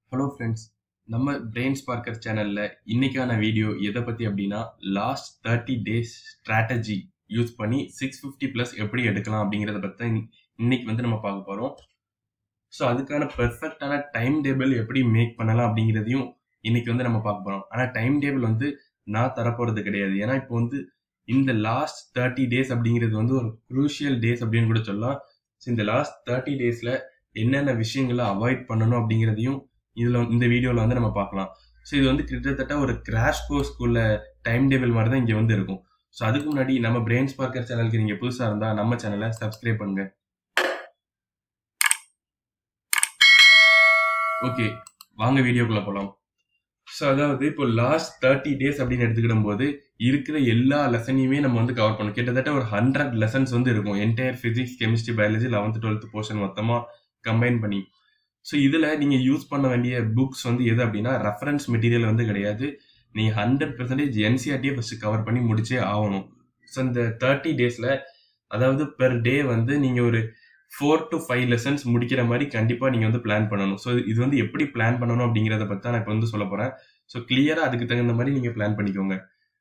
hello friends நம்ம brain sparker சேனல்ல இன்னைக்கான வீடியோ எதை பத்தி அப்படின்னா last thirty days strategy use பண்ணி சிக்ஸ் ஃபிஃப்டி ப்ளஸ் எப்படி எடுக்கலாம் அப்படிங்கிறத பற்றி தான் இன்னைக்கு வந்து நம்ம பார்க்க போகிறோம் ஸோ அதுக்கான பெர்ஃபெக்டான டைம் டேபிள் எப்படி மேக் பண்ணலாம் அப்படிங்கிறதையும் இன்னைக்கு வந்து நம்ம பார்க்க போகிறோம் ஆனால் டைம் டேபிள் வந்து நான் தரப்போகிறது கிடையாது ஏன்னா இப்போ வந்து இந்த லாஸ்ட் தேர்ட்டி டேஸ் அப்படிங்கிறது வந்து ஒரு குரூஷியல் டேஸ் அப்படின்னு கூட சொல்லலாம் ஸோ இந்த லாஸ்ட் தேர்ட்டி டேஸில் என்னென்ன விஷயங்களை அவாய்ட் பண்ணணும் அப்படிங்கிறதையும் இதில் இந்த வீடியோவில் வந்து நம்ம பார்க்கலாம் ஸோ இது வந்து கிட்டத்தட்ட ஒரு கிராஷ் கோர்ஸ்க்குள்ள டைம் டேபிள் மாதிரி தான் இங்கே வந்து இருக்கும் ஸோ அதுக்கு முன்னாடி நம்ம பிரெயின் ஸ்பார்க்கர் சேனலுக்கு நீங்கள் புதுசாக இருந்தால் நம்ம சேனலை சப்ஸ்கிரைப் பண்ணுங்க ஓகே வாங்க வீடியோக்குள்ளே போகலாம் ஸோ அதாவது இப்போ லாஸ்ட் தேர்ட்டி டேஸ் அப்படின்னு எடுத்துக்கிடும் போது இருக்கிற எல்லா லெசனையுமே நம்ம வந்து கவர் பண்ணணும் கிட்டத்தட்ட ஒரு ஹண்ட்ரட் லெசன்ஸ் வந்து இருக்கும் entire physics chemistry biology eleventh twelfth portion மொத்தமாக கம்பைன் பண்ணி ஸோ இதில் நீங்கள் யூஸ் பண்ண வேண்டிய புக்ஸ் வந்து எது அப்படின்னா ரெஃபரன்ஸ் மெட்டீரியல் வந்து கிடையாது நீங்கள் ஹண்ட்ரட் பெர்சன்டேஜ் என்சிஆர்டியை ஃபஸ்ட்டு கவர் பண்ணி முடிச்சே ஆகணும் ஸோ இந்த தேர்ட்டி டேஸில் அதாவது பெர் டே வந்து நீங்கள் ஒரு ஃபோர் டு ஃபைவ் லெசன்ஸ் முடிக்கிற மாதிரி கண்டிப்பாக நீங்கள் வந்து பிளான் பண்ணணும் ஸோ இது வந்து எப்படி பிளான் பண்ணணும் அப்படிங்கிறத பற்றி தான் நான் இப்போ வந்து சொல்ல போகிறேன் ஸோ கிளியராக அதுக்கு தகுந்த மாதிரி நீங்கள் பிளான் பண்ணிக்கோங்க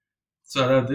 ஸோ அதாவது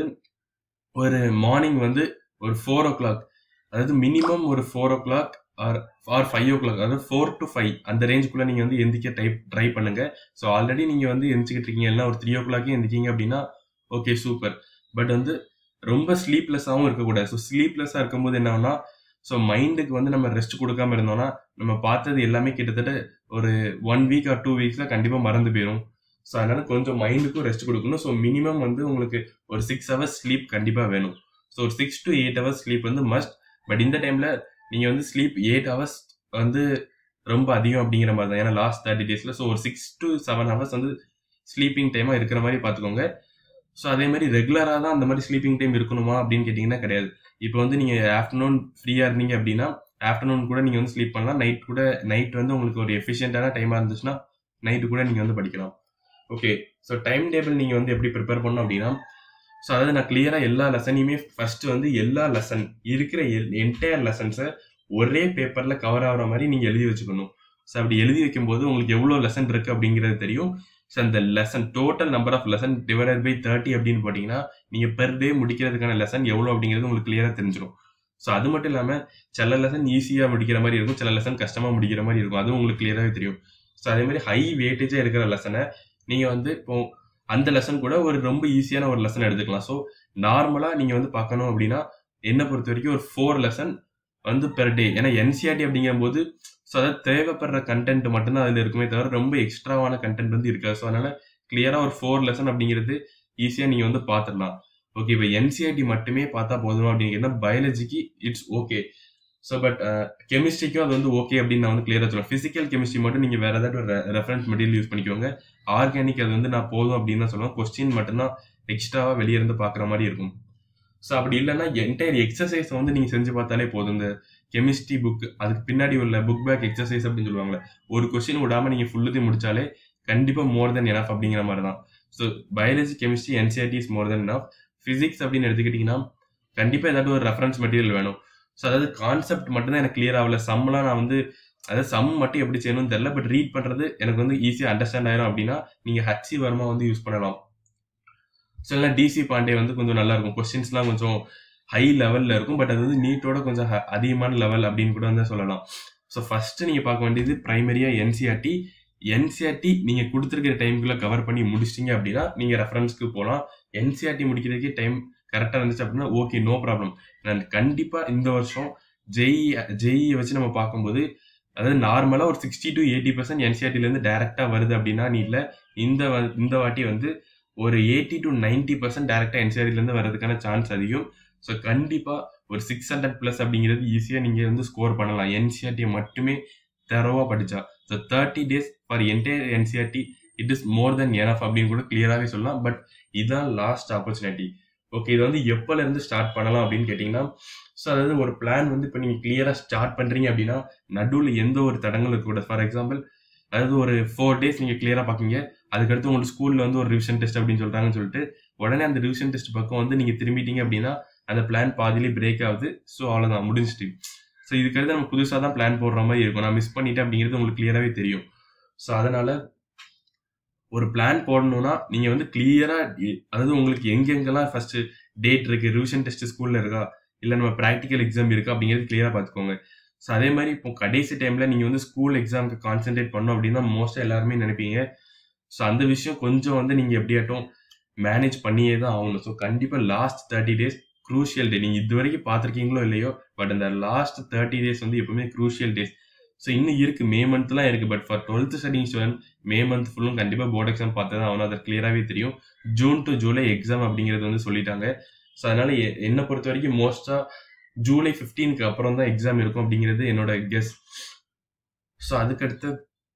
ஒரு மார்னிங் வந்து ஒரு ஃபோர் ஓ கிளாக் அதாவது மினிமம் ஒரு four o'clock or or five o'clock அதாவது ஃபோர் டு ஃபைவ் அந்த ரேஞ்சுக்குள்ளே நீங்கள் வந்து எந்திக்க டைப் ட்ரை பண்ணுங்க ஸோ ஆல்ரெடி நீங்கள் வந்து எந்திக்கிட்டு இருக்கீங்க இல்லைனா ஒரு த்ரீ ஓ கிளாக்கே எந்திக்கிங்க அப்படின்னா ஓகே சூப்பர் பட் வந்து ரொம்ப ஸ்லீப்லெஸ்ஸாகவும் இருக்கக்கூடாது ஸோ ஸ்லீப்லெஸ்ஸாக இருக்கும்போது என்ன ஆகும்னா ஸோ மைண்டுக்கு வந்து நம்ம ரெஸ்ட் கொடுக்காம இருந்தோம்னா நம்ம பார்த்தது எல்லாமே கிட்டத்தட்ட ஒரு ஒன் வீக் ஆர் டூ வீக்ஸில் கண்டிப்பாக மறந்து போயிடும் ஸோ அதனால கொஞ்சம் மைண்டுக்கும் ரெஸ்ட் கொடுக்கணும் ஸோ மினிமம் வந்து உங்களுக்கு ஒரு சிக்ஸ் ஹவர்ஸ் ஸ்லீப் கண்டிப்பாக வேணும் ஸோ ஒரு six to eight hours sleep வந்து மஸ்ட் பட் இந்த டைமில் நீங்கள் வந்து ஸ்லீப் எயிட் ஹவர்ஸ் வந்து ரொம்ப அதிகம் அப்படிங்கிற மாதிரி தான் ஏன்னா லாஸ்ட் தேர்ட்டி டேஸில் ஸோ ஒரு சிக்ஸ் டு செவன் ஹவர்ஸ் வந்து ஸ்லீப்பிங் டைமாக இருக்கிற மாதிரி பார்த்துக்கோங்க ஸோ அதே மாதிரி ரெகுலராக தான் அந்த மாதிரி ஸ்லீப்பிங் டைம் இருக்கணுமா அப்படின்னு கேட்டிங்கன்னா கிடையாது இப்போ வந்து நீங்கள் ஆஃப்டர்நூன் ஃப்ரீயாக இருந்தீங்க அப்படின்னா ஆஃப்டர்நூன் கூட நீங்கள் வந்து ஸ்லீப் பண்ணலாம் நைட் கூட நைட் வந்து உங்களுக்கு ஒரு எஃபிஷியண்டான டைமாக இருந்துச்சுன்னா நைட்டு கூட நீங்கள் வந்து படிக்கலாம் ஓகே ஸோ டைம் டேபிள் நீங்கள் வந்து எப்படி ப்ரிப்பேர் பண்ணணும் அப்படின்னா ஸோ அதாவது நான் கிளியராக எல்லா லெசனையுமே ஃபர்ஸ்ட் வந்து எல்லா லெசன் இருக்கிற என்டையர் லெசன்ஸை ஒரே பேப்பரில் கவர் ஆகிற மாதிரி நீங்கள் எழுதி வச்சுக்கணும் ஸோ அப்படி எழுதி வைக்கும்போது உங்களுக்கு எவ்வளோ லெசன் இருக்குது அப்படிங்கிறது தெரியும் ஸோ அந்த lesson total number of lesson divided by thirty அப்படின்னு போட்டிங்கன்னா நீங்கள் பெர் டே முடிக்கிறதுக்கான லெசன் எவ்வளோ அப்படிங்கிறது உங்களுக்கு கிளியராக தெரிஞ்சிடும் ஸோ அது மட்டும் இல்லாமல் சில லெசன் ஈஸியாக முடிக்கிற மாதிரி இருக்கும் சில லெசன் கஷ்டமாக முடிக்கிற மாதிரி இருக்கும் அதுவும் உங்களுக்கு கிளியராகவே தெரியும் ஸோ அதே மாதிரி ஹை வெயிட்டேஜாக இருக்கிற லெசனை நீங்கள் வந்து இப்போ அந்த லெசன் கூட ஒரு ரொம்ப ஈஸியான ஒரு லெசன் எடுத்துக்கலாம் ஸோ நார்மலாக நீங்கள் வந்து பார்க்கணும் அப்படின்னா என்னை பொறுத்த வரைக்கும் ஒரு ஃபோர் லெசன் வந்து பெர் டே ஏன்னா என்சிஆர்டி அப்படிங்கும்போது ஸோ அதாவது தேவைப்படுற கண்டென்ட் மட்டும்தான் அதில் இருக்குமே தவிர ரொம்ப எக்ஸ்ட்ராவான கண்டென்ட் வந்து இருக்காது ஸோ அதனால கிளியராக ஒரு ஃபோர் லெசன் அப்படிங்கிறது ஈஸியாக நீங்கள் வந்து பார்த்துடலாம் ஓகே இப்போ என்சிஆர்டி மட்டுமே பார்த்தா போதும் அப்படிங்கிறத பயாலஜிக்கு இட்ஸ் ஓகே ஸோ பட் கெமிஸ்ட்ரிக்கும் அது வந்து ஓகே அப்படின்னு நான் வந்து கிளியராக சொல்லுவேன் ஃபிசிக்கல் கெமிஸ்ட்ரி மட்டும் நீங்கள் வேறு ஏதாவது ஒரு ரெஃபரன்ஸ் மெட்டீரியல் யூஸ் பண்ணிக்கோங்க ஆர்கானிக் அது வந்து நான் போதும் அப்படின்னு தான் சொல்லுவேன் கொஸ்டின் மட்டும்தான் எக்ஸ்ட்ராவாக வெளியே இருந்து பார்க்குற மாதிரி இருக்கும் ஸோ அப்படி இல்லைன்னா என்டையர் எக்ஸசைஸ் வந்து நீங்கள் செஞ்சு பார்த்தாலே போதும் இந்த கெமிஸ்ட்ரி புக் அதுக்கு பின்னாடி உள்ள புக் பேக் எக்ஸசைஸ் அப்படின்னு சொல்லுவாங்களே ஒரு கொஸ்டின் விடாமல் நீங்கள் ஃபுல்லுத்தையும் முடிச்சாலே கண்டிப்பாக மோர் தென் எனஃப் அப்படிங்கிற மாதிரி தான் so biology chemistry NCERT is more than enough physics அப்படின்னு எடுத்துக்கிட்டிங்கன்னா கண்டிப்பாக ஏதாவது ஒரு ரெஃபரன்ஸ் மெட்டீரியல் வேணும் ஸோ அதாவது கான்செப்ட் மட்டும்தான் எனக்கு கிளியர் ஆகல சம்லாம் நான் வந்து அதாவது சம் மட்டும் எப்படி செய்யணும்னு தெரியல பட் ரீட் பண்ணுறது எனக்கு வந்து ஈஸியாக அண்டர்ஸ்டாண்ட் ஆயிரும் அப்படின்னா நீங்கள் ஹச்சி வர்மா வந்து யூஸ் பண்ணலாம் ஸோ இல்லை டிசி பாண்டே வந்து கொஞ்சம் நல்லா இருக்கும் கொஸ்டின்ஸ்லாம் கொஞ்சம் ஹை லெவலில் இருக்கும் பட் அது வந்து நீட்டோட கொஞ்சம் அதிகமான லெவல் அப்படின்னு கூட வந்து சொல்லலாம் ஸோ ஃபஸ்ட்டு நீங்கள் பார்க்க வேண்டியது ப்ரைமரியாக என்சிஆர்டி என்சிஆர்டி நீங்கள் கொடுத்துருக்கிற டைமுக்குள்ளே கவர் பண்ணி முடிச்சிட்டிங்க அப்படின்னா நீங்கள் ரெஃபரன்ஸ்க்கு போகலாம் என்சிஆர்டி முடிக்கிறதுக்கே டைம் கரெக்டாக இருந்துச்சு அப்படின்னா ஓகே நோ ப்ராப்ளம் நான் கண்டிப்பாக இந்த வருஷம் ஜெய் ஜெயியை வச்சு நம்ம பார்க்கும்போது அதாவது நார்மலாக ஒரு சிக்ஸ்டி டு எயிட்டி பர்சன்ட் என்சிஆர்டிலேருந்து டேரெக்டாக வருது அப்படின்னா நீ இல்லை இந்த இந்த வாட்டி வந்து ஒரு எயிட்டி டு நைன்டி பர்சன்ட் டேரெக்டாக என்சிஆர்டிலேருந்து வர்றதுக்கான சான்ஸ் அதிகம் ஸோ கண்டிப்பாக ஒரு சிக்ஸ் ஹண்ட்ரட் ப்ளஸ் அப்படிங்கிறது ஈஸியாக நீங்கள் வந்து ஸ்கோர் பண்ணலாம் என்சிஆர்டியை மட்டுமே தரவாக படித்தா so thirty days for entire NCERT it is more than enough அப்படின்னு கூட கிளியராகவே சொல்லலாம் பட் இதுதான் லாஸ்ட் ஆப்பர்ச்சுனிட்டி ஓகே இது வந்து எப்போலேருந்து ஸ்டார்ட் பண்ணலாம் அப்படின்னு கேட்டிங்கன்னா ஸோ அதாவது ஒரு பிளான் வந்து இப்போ நீங்கள் கிளியராக ஸ்டார்ட் பண்ணுறீங்க அப்படின்னா நடுவில் எந்த ஒரு தடங்களும் இருக்கக்கூடாது ஃபார் எக்ஸாம்பிள் அதாவது ஒரு ஃபோர் டேஸ் நீங்கள் கிளியராக பார்க்கீங்க அதுக்கடுத்து உங்களுக்கு ஸ்கூலில் வந்து ஒரு ரிவிஷன் டெஸ்ட் அப்படின்னு சொல்கிறாங்கன்னு சொல்லிட்டு உடனே அந்த ரிவிஷன் டெஸ்ட் பக்கம் வந்து நீங்கள் திரும்பிட்டீங்க அப்படின்னா அந்த பிளான் பாதியிலே பிரேக் ஆகுது ஸோ அவ்வளோதான் முடிஞ்சிட்டு ஸோ இதுக்கடுத்து நம்ம புதுசாக தான் பிளான் போடுற மாதிரி இருக்கும் நான் மிஸ் பண்ணிட்டேன் அப்படிங்கிறது உங்களுக்கு கிளியராகவே தெரியும் ஸோ அதனால ஒரு பிளான் போடணும்னா நீங்க வந்து கிளியரா அதாவது உங்களுக்கு எங்கெங்கெல்லாம் ஃபர்ஸ்ட் டேட் இருக்கு ரிவிஷன் டெஸ்ட் ஸ்கூல்ல இருக்கா இல்ல நம்ம ப்ராக்டிக்கல் எக்ஸாம் இருக்கா அப்படிங்கிறது கிளியரா பார்த்துக்கோங்க ஸோ அதே மாதிரி இப்போ கடைசி டைம்ல நீங்க வந்து ஸ்கூல் எக்ஸாமுக்கு கான்சென்ட்ரேட் பண்ணோம் அப்படின்னு தான் மோஸ்டா எல்லாருமே நினைப்பீங்க ஸோ அந்த விஷயம் கொஞ்சம் வந்து நீங்க எப்படியாட்டும் மேனேஜ் பண்ணியே தான் ஆகணும் ஸோ கண்டிப்பா last thirty days crucial day நீங்க இது வரைக்கும் பார்த்துருக்கீங்களோ இல்லையோ பட் அந்த லாஸ்ட் தேர்ட்டி டேஸ் வந்து எப்பவுமே க்ரூஷியல் டேஸ் ஸோ இன்னும் இருக்கு மே மந்த்லாம் இருக்கு but for twelfth studying student May month ஃபுல்லும் கண்டிப்பாக போர்டு எக்ஸாம் பார்த்து தான் ஆகணும் அது கிளியராகவே தெரியும் ஜூன் டு ஜூலை எக்ஸாம் அப்படிங்கிறது வந்து சொல்லிட்டாங்க ஸோ அதனால எ- என்னை பொறுத்த வரைக்கும் மோஸ்டா ஜூலை 15க்கு அப்புறம் தான் எக்ஸாம் இருக்கும் அப்படிங்கிறது என்னோட கெஸ் ஸோ அதுக்கடுத்து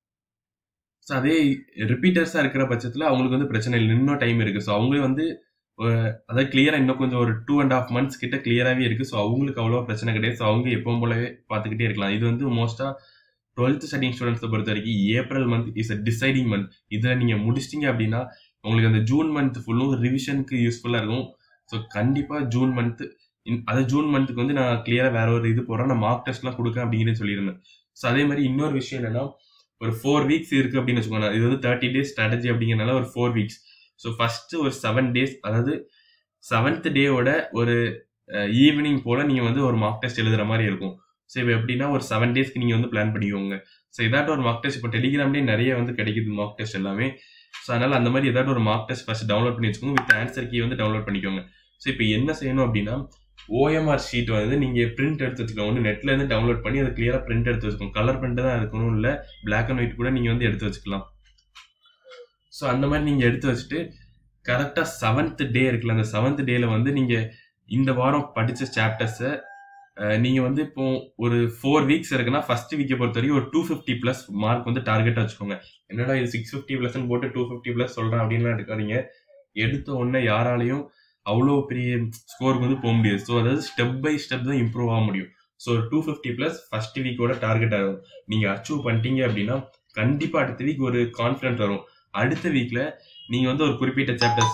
ஸோ அதே ரிப்பீட்டர்ஸாக இருக்கிற பட்சத்தில் அவங்களுக்கு வந்து பிரச்சனை இல்லை இன்னும் டைம் இருக்கு ஸோ அவங்களே வந்து அஹ், அதாவது கிளியராக இன்னும் கொஞ்சம் ஒரு டூ அண்ட் ஹாஃப் மந்த்ஸ் கிட்ட கிளியராகவே இருக்கு ஸோ அவங்களுக்கு அவ்வளோ பிரச்சனை கிடையாது ஸோ அவங்க எப்பவும் போலவே பார்த்துக்கிட்டே இருக்கலாம் இது வந்து மோஸ்டா டுவெல்த் ஸ்டடிங் ஸ்டூடெண்ட்ஸை பொறுத்த வரைக்கும் April month is a deciding month இதில் நீங்கள் முடிச்சிட்டீங்க அப்படின்னா உங்களுக்கு அந்த ஜூன் மந்த் ஃபுல்லும் ரிவிஷனுக்கு யூஸ்ஃபுல்லாக இருக்கும் ஸோ கண்டிப்பாக ஜூன் மந்த் அது ஜூன் மந்த்துக்கு வந்து நான் கிளியராக வேற ஒரு இது போடுறேன் நான் மார்க் டெஸ்ட்லாம் கொடுக்க அப்படிங்கிறது சொல்லியிருந்தேன் ஸோ அதே மாதிரி இன்னொரு விஷயம் என்னன்னா ஒரு ஃபோர் வீக்ஸ் இருக்கு அப்படின்னு வச்சுக்கோங்க இது வந்து தேர்ட்டி டேஸ் ஸ்ட்ராட்டஜி அப்படிங்கிறனால ஒரு ஃபோர் வீக்ஸ் ஸோ ஃபர்ஸ்ட் ஒரு செவன் டேஸ் அதாவது செவன்த் டேவோட ஒரு ஈவினிங் போல நீங்க வந்து ஒரு மார்க் டெஸ்ட் எழுதுற மாதிரி இருக்கும் ஸோ இப்போ எப்படின்னா ஒரு செவன் டேஸ்க்கு நீங்க வந்து பிளான் பண்ணிக்கோங்க ஸோ ஏதாட்டும் ஒரு மார்க் டெஸ்ட் இப்போ டெலிகிராம்லேயே நிறைய வந்து கிடைக்குது மார்க் டெஸ்ட் எல்லாமே ஸோ அதனால அந்த மாதிரி ஏதாட்டும் ஒரு மார்க் டெஸ்ட் ஃபர்ஸ்ட் டவுன்லோட் பண்ணி வச்சுக்கோங்க வித் ஆன்சர் கீ வந்து டவுன்லோட் பண்ணிக்கோங்க ஸோ இப்போ என்ன செய்யணும் அப்படின்னா ஓஎம்ஆர் ஷீட் வந்து நீங்க பிரிண்ட் எடுத்து வச்சுக்கோங்க ஒன்று நெட்ல இருந்து டவுன்லோட் பண்ணி அது கிளியரா பிரிண்ட் எடுத்து வச்சுக்கோங்க கலர் பிரிண்ட் தான் இருக்கணும் இல்ல பிளாக் அண்ட் ஒயிட் கூட நீங்க வந்து எடுத்து வச்சுக்கலாம் ஸோ அந்த மாதிரி நீங்க எடுத்து வச்சுட்டு கரெக்டா செவன்த் டே இருக்குல்ல அந்த செவன்த் டேல வந்து நீங்க இந்த வாரம் படிச்ச சாப்டர்ஸை நீங்க வந்து இப்போ ஒரு ஃபோர் வீக்ஸ் இருக்குன்னா ஃபர்ஸ்ட் வீக்கை பொறுத்த வரைக்கும் ஒரு டூ ஃபிஃப்டி பிளஸ் மார்க் வந்து டார்கெட்டா வச்சுக்கோங்க என்னடா இது சிக்ஸ் ஃபிஃப்டி பிளஸ் போட்டு டூ ஃபிஃப்டி பிளஸ் சொல்றேன் அப்படின்லாம் எடுக்காதீங்க எடுத்த உடனே யாராலையும் அவ்வளோ பெரிய ஸ்கோருக்கு வந்து போக முடியாது ஸோ அதாவது ஸ்டெப் பை ஸ்டெப் தான் இம்ப்ரூவ் ஆக முடியும் so two fifty plus first வீக்கோட டார்கெட் ஆகும் நீங்கள் அச்சீவ் பண்ணிட்டீங்க அப்படின்னா கண்டிப்பாக அடுத்த வீக் ஒரு கான்ஃபிடன்ட் வரும் அடுத்த வீக்ல நீங்கள் வந்து ஒரு குறிப்பிட்ட சாப்டர்ஸ்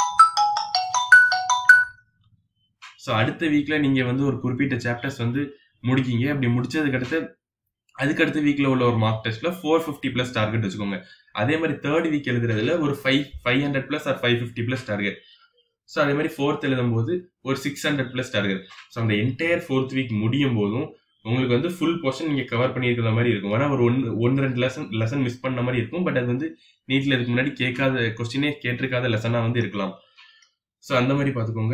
ஸோ அடுத்த வீக்ல நீங்கள் வந்து ஒரு குறிப்பிட்ட சாப்டர்ஸ் வந்து முடிக்கீங்க அப்படி முடிச்சதுக்கு அடுத்து அதுக்கடுத்த வீக்ல உள்ள ஒரு மார்க் டெஸ்ட்ல ஃபோர் ஃபிஃப்டி பிளஸ் டார்கெட் வச்சுக்கோங்க அதே மாதிரி தேர்ட் வீக் எழுதுறதுல ஒரு five five hundred plus or five fifty plus target so அதே மாதிரி ஃபோர்த் எழுதும்போது ஒரு six hundred plus target so அந்த என்டையர் ஃபோர்த் வீக் முடியும் போதும் உங்களுக்கு வந்து ஃபுல் போர்ஷன் நீங்க கவர் பண்ணியிருக்கிற மாதிரி இருக்கும் வேணா ஒரு ஒன்று ஒன்று ரெண்டு லெசன் லெசன் மிஸ் பண்ண மாதிரி இருக்கும் பட் அது வந்து நீட்ல இதுக்கு முன்னாடி கேட்காத கொஸ்டினே கேட்டிருக்காத லெசனா வந்து இருக்கலாம் ஸோ அந்த மாதிரி பார்த்துக்கோங்க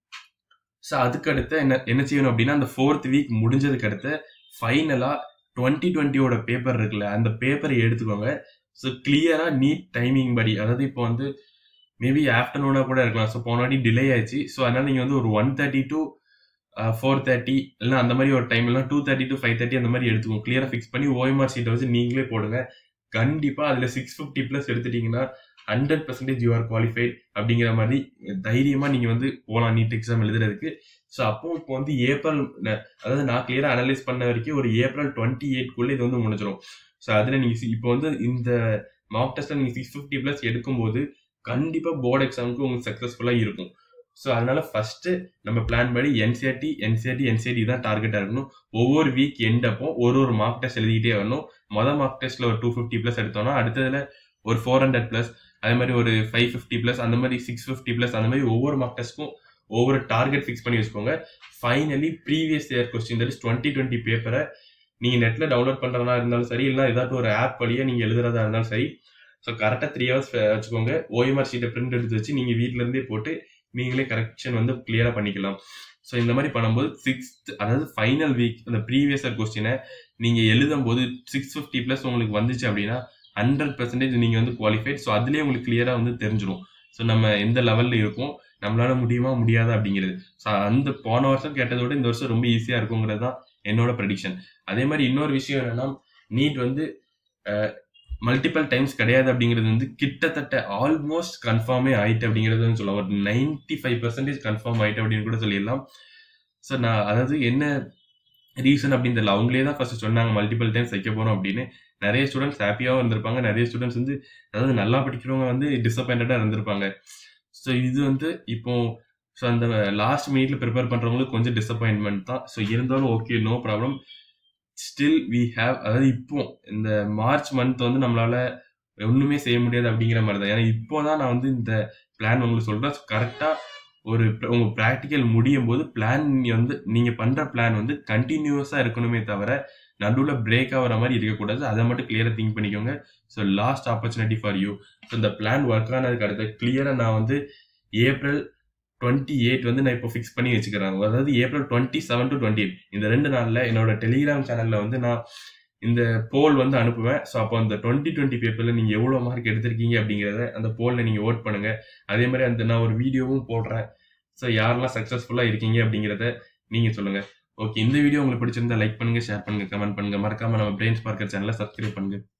ஸோ அதுக்கு அடுத்து என்ன என்ன செய்யணும் அப்படின்னா அந்த ஃபோர்த் வீக் முடிஞ்சதுக்கு அடுத்து ஃபைனலா டுவெண்ட்டி டுவெண்ட்டியோட பேப்பர் இருக்குல்ல அந்த பேப்பரை எடுத்துக்கோங்க ஸோ கிளியரா நீட் டைமிங் படி அதாவது இப்போ வந்து மேபி ஆஃப்டர்நூனா கூட இருக்கலாம் ஸோ போன வாட்டி டிலே ஆயிடுச்சு ஸோ அதனால நீங்க வந்து ஒரு one thirty to four thirty இல்லை அந்த மாதிரி ஒரு டைம் எல்லாம் two thirty to five thirty அந்த மாதிரி எடுத்துக்கோங்க கிளியரா ஃபிக்ஸ் பண்ணி ஓஎம்ஆர் சீட்டை வச்சு நீங்களே போடுங்க கண்டிப்பா அதுல சிக்ஸ் ஃபிஃப்டி பிளஸ் எடுத்துட்டீங்கன்னா hundred percentage you are qualified அப்படிங்கிற மாதிரி தைரியமா நீங்க வந்து போகலாம் நீட் எக்ஸாம் எழுதுறதுக்கு ஸோ அப்போ இப்போ வந்து ஏப்ரல் அதாவது நான் கிளியரா அனலைஸ் பண்ண வரைக்கும் ஒரு ஏப்ரல் டுவெண்ட்டி எயிட்குள்ள இது வந்து முடிஞ்சிடும் ஸோ அதுல நீங்க சி- இப்போ வந்து இந்த மார்க் டெஸ்ட்ல நீங்க சிக்ஸ் ஃபிஃப்டி பிளஸ் எடுக்கும்போது கண்டிப்பா போர்டு எக்ஸாமுக்கு உங்களுக்கு சக்சஸ்ஃபுல்லா இருக்கும் ஸோ அதனால ஃபர்ஸ்ட் நம்ம பிளான் படி என்சிஆர்டி என்சிஆர்டி என்சிஆர்டி தான் டார்கெட்டா இருக்கணும் ஒவ்வொரு வீக் எண்ட் அப்போ ஒரு ஒரு மார்க் டெஸ்ட் எழுதிக்கிட்டே வரணும் மொதல் மார்க் டெஸ்ட்ல ஒரு டூ ஃபிஃப்டி பிளஸ் எடுத்தோம்னா அடுத்ததுல ஒரு ஃபோர் ஹண்ட்ரட் பிளஸ் அதே மாதிரி ஒரு ஃபைவ் ஃபிஃப்டி பிளஸ் அந்த மாதிரி சிக்ஸ் ஃபிஃப்டி பிளஸ் அந்த மாதிரி ஒவ்வொரு மார்க் டெஸ்ட்க்கும் ஒவ்வொரு டார்கெட் ஃபிக்ஸ் பண்ணி வச்சுக்கோங்க finally previous year question that is twenty twenty பேப்பரை நீங்க நெட்ல டவுன்லோட் பண்றதா இருந்தாலும் சரி இல்லை ஏதாட்டும் ஒரு ஆப் வழியா நீங்க எழுதுறதா இருந்தாலும் சரி ஸோ கரெக்டாக த்ரீ ஹவர்ஸ் வச்சுக்கோங்க ஓஎம்ஆர் ஷீட்டை பிரிண்ட் எடுத்து வச்சு நீங்க வீட்ல இருந்தே போட்டு நீங்களே கரெக்ஷன் வந்து கிளியரா பண்ணிக்கலாம் ஸோ இந்த மாதிரி பண்ணும்போது சிக்ஸ்த் அதாவது ஃபைனல் வீக் அந்த ப்ரீவியஸ் இயர் கொஸ்டினை நீங்க எழுதும் போது சிக்ஸ் ஃபிஃப்டி பிளஸ் உங்களுக்கு வந்துச்சு அப்படின்னா ஹண்ட்ரட் பர்சன்டேஜ் நீங்க வந்து குவாலிஃபைட் ஸோ அதுலேயே உங்களுக்கு கிளியரா வந்து தெரிஞ்சிடும் ஸோ நம்ம எந்த லெவல்ல இருக்கோம் நம்மளால முடியுமா முடியாதா அப்படிங்கிறது ஸோ அந்த போன வருஷம் கேட்டதை விட இந்த வருஷம் ரொம்ப ஈஸியா இருக்குங்கிறது தான் என்னோட ப்ரெடிக்ஷன் அதே மாதிரி இன்னொரு விஷயம் என்னன்னா நீட் வந்து மல்டிபிள் டைம்ஸ் கிடையாது அப்படிங்கிறது வந்து கிட்டத்தட்ட ஆல்மோஸ்ட் கன்ஃபார்மே ஆயிட்டு அப்படிங்கிறது வந்து சொல்லலாம் ஒரு நைன்டி ஃபைவ் பர்சன்டேஜ் கன்ஃபார்ம் ஆயிட்டு அப்படின்னு கூட சொல்லிடலாம் ஸோ நான் அதாவது என்ன ரீசன் அப்படின்னு தெரியல அவங்களே தான் ஃபர்ஸ்ட் சொன்னாங்க மல்டிபிள் டைம்ஸ் வைக்க போறோம் அப்படின்னு நிறைய ஸ்டூடெண்ட்ஸ் ஹாப்பியாகவும் இருந்திருப்பாங்க நிறைய ஸ்டூடெண்ட்ஸ் வந்து அதாவது நல்லா படிக்கிறவங்க வந்து டிசப்பாயிண்டடாக இருந்திருப்பாங்க ஸோ இது வந்து இப்போ ஸோ அந்த லாஸ்ட் மினிட்ல ப்ரிப்பேர் பண்றவங்களுக்கு கொஞ்சம் டிசப்பாயின்மெண்ட் தான் ஸோ இருந்தாலும் okay no problem still we have அதாவது இப்போ இந்த மார்ச் மந்த் வந்து நம்மளால ஒண்ணுமே செய்ய முடியாது அப்படிங்கிற மாதிரி தான் ஏன்னா இப்போதான் நான் வந்து இந்த பிளான் உங்களுக்கு சொல்றேன் கரெக்டா ஒரு pr- உங்க ப்ராக்டிக்கல் முடியும் போது பிளான் வந்து நீங்க பண்ற பிளான் வந்து கண்டினியூஸா இருக்கணுமே தவிர நடுவில் பிரேக் ஆகிற மாதிரி இருக்கக்கூடாது அதை மட்டும் கிளியரா திங்க் பண்ணிக்கோங்க so last opportunity for you so இந்த பிளான் ஒர்க் ஆனதுக்கு அடுத்து கிளியரா நான் வந்து ஏப்ரல் டுவெண்ட்டி எயிட் வந்து நான் இப்போ ஃபிக்ஸ் பண்ணி வச்சுக்கிறேன் அதாவது April twenty seven to twenty eight இந்த ரெண்டு நாளில் என்னோட டெலிகிராம் சேனலில் வந்து நான் இந்த போல் வந்து அனுப்புவேன் ஸோ அப்போ அந்த டுவெண்ட்டி டுவெண்ட்டி பேப்பரில் நீங்கள் எவ்வளோ மார்க் எடுத்திருக்கீங்க அப்படிங்கிறத அந்த போலில் நீங்கள் ஓட் பண்ணுங்க அதே மாதிரி அந்த நான் ஒரு வீடியோவும் போடுறேன் ஸோ யாரெல்லாம் சக்ஸஸ்ஃபுல்லாக இருக்கீங்க அப்படிங்கிறத நீங்கள் சொல்லுங்கள் ஓகே இந்த வீடியோ உங்களுக்கு பிடிச்சிருந்தா லைக் பண்ணுங்க ஷேர் பண்ணுங்க கமெண்ட் பண்ணுங்க மறக்காம நம்ம பிரெயின் ஸ்பார்க்கர் சேனலை சப்ஸ்கிரைப் பண்ணுங்க